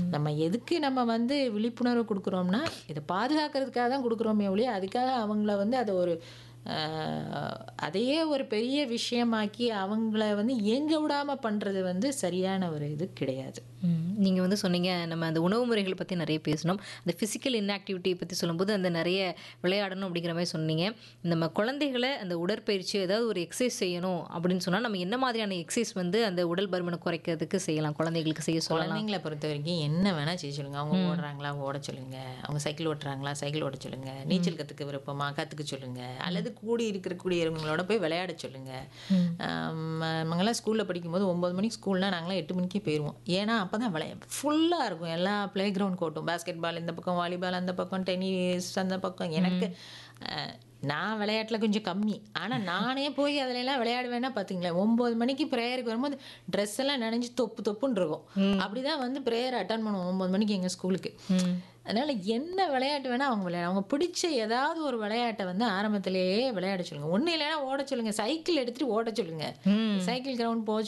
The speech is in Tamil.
நம்ம எதுக்கு நம்ம வந்து விழிப்புணர்வு கொடுக்குறோம்னா இதை பாதுகாக்கிறதுக்காக தான் கொடுக்குறோமே ஒழிய அதுக்காக அவங்கள வந்து அதை ஒரு ஆஹ், அதையே ஒரு பெரிய விஷயமாக்கி அவங்கள வந்து இயங்க விடாம பண்றது வந்து சரியான ஒரு இது கிடையாது ம். நீங்க வந்து சொன்னீங்க நம்ம அந்த உணவு முறைகள் பத்தி நிறைய பேசணும் அந்த ஃபிசிக்கல் இன்ஆக்டிவிட்டி பத்தி சொல்லும்போது அந்த நிறைய விளையாடணும் அப்படிங்கிற மாதிரி சொன்னீங்க நம்ம குழந்தைகளை அந்த உடற்பயிற்சி ஏதாவது ஒரு எக்ஸசைஸ் செய்யணும் அப்படின்னு சொன்னா நம்ம என்ன மாதிரியான எக்ஸசைஸ் வந்து அந்த உடல் பருமனை குறைக்கிறதுக்கு செய்யலாம் குழந்தைகளுக்கு செய்ய சொல்லலாம் குழந்தைங்களை பொறுத்த வரைக்கும் என்ன வேணா செய்ய சொல்லுங்க அவங்க ஓடுறாங்களா ஓட சொல்லுங்க அவங்க சைக்கிள் ஓட்டுறாங்களா சைக்கிள் ஓட சொல்லுங்க நீச்சல் கத்துக்க விருப்பமா கத்துக்க சொல்லுங்க அல்லது கூடி இருக்கக்கூடியவங்களோட போய் விளையாட சொல்லுங்க நாங்களாம் ஸ்கூல்ல படிக்கும்போது ஒன்பது மணிக்கு ஸ்கூல்னா நாங்களாம் எட்டு மணிக்கே போயிடுவோம் ஏன்னா அப்பதான் விளையா ஃபுல்லாக இருக்கும் எல்லா பிளே கிரவுண்ட் கோட்டும் பாஸ்கெட் பால் இந்த பக்கம் வாலிபால் அந்த பக்கம் டென்னிஸ் அந்த பக்கம் எனக்கு அஹ், நான் விளையாட்டுல கொஞ்சம் கம்மி ஆனா நானே போய் அதுல எல்லாம் விளையாடுவேன்னா பாத்தீங்களா ஒன்பது மணிக்கு ப்ரேயருக்கு வரும்போது ட்ரெஸ் எல்லாம் நனைஞ்சு தொப்பு தொப்புன்னு இருக்கும் அப்படிதான் வந்து ப்ரேயர் அட்டன் பண்ணுவோம் ஒன்பது மணிக்கு எங்க ஸ்கூலுக்கு அதனால என்ன விளையாட்டு வேணா அவங்க விளையாட அவங்க பிடிச்ச ஏதாவது ஒரு விளையாட்டை வந்து ஆரம்பத்திலேயே விளையாட சொல்லுங்க ஒண்ணு இல்லைன்னா ஓட சொல்லுங்க சைக்கிள் எடுத்துட்டு ஓட சொல்லுங்க சைக்கிள் கிரவுண்ட் போக